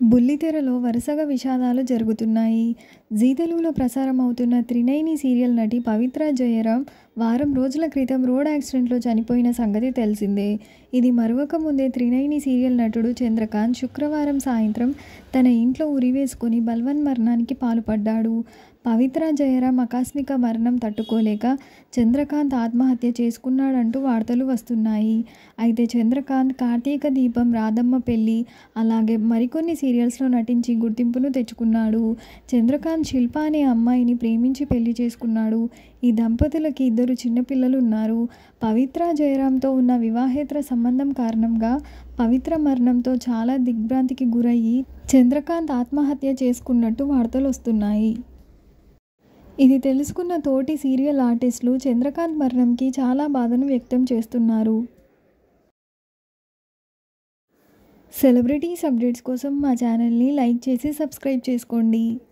బుల్లితెరలో వరుసగా విషాదాలు జరుగుతున్నాయి. జీ తెలుగులో ప్రసారం అవుతున్న 'త్రినయని' సీరియల్ నటి పవిత్ర జయరాం వారం రోజుల క్రితం రోడ్ యాక్సిడెంట్లో చనిపోయిన సంగతి తెలిసిందే. ఇది మరువక ముందే 'త్రినయని' సీరియల్ నటుడు చంద్రకాంత్ శుక్రవారం సాయంత్రం తన ఇంట్లో ఉరివేసుకొని బలవన్మరణానికి పాల్పడ్డాడు. పవిత్ర జయరాం ఆకస్మిక మరణం తట్టుకోలేక చంద్రకాంత్ ఆత్మహత్య చేసుకున్నాడంటూ వార్తలు వస్తున్నాయి. అయితే చంద్రకాంత్ 'కార్తీక దీపం', 'రాధమ్మ పెళ్లి' అలాగే మరికొన్ని సీరియల్స్లో నటించి గుర్తింపును తెచ్చుకున్నాడు. చంద్రకాంత్ శిల్ప అనే అమ్మాయిని ప్రేమించి పెళ్లి చేసుకున్నాడు. ఈ దంపతులకి ఇద్దరు చిన్నపిల్లలున్నారు. పవిత్ర జయరాంతో ఉన్న వివాహేతర సంబంధం కారణంగా పవిత్ర మరణంతో చాలా దిగ్ర్భాంతికి గురయ్యి చంద్రకాంత్ ఆత్మహత్య చేసుకున్నట్టు వార్తలొస్తున్నాయి. ఇది తెలుసుకున్న తోటి సీరియల్ ఆర్టిస్టులు చంద్రకాంత్ మరణంకి చాలా బాధను వ్యక్తం చేస్తున్నారు. సెలబ్రిటీస్ అప్డేట్స్ కోసం మా ఛానల్ని లైక్ చేసి సబ్స్క్రైబ్ చేసుకోండి.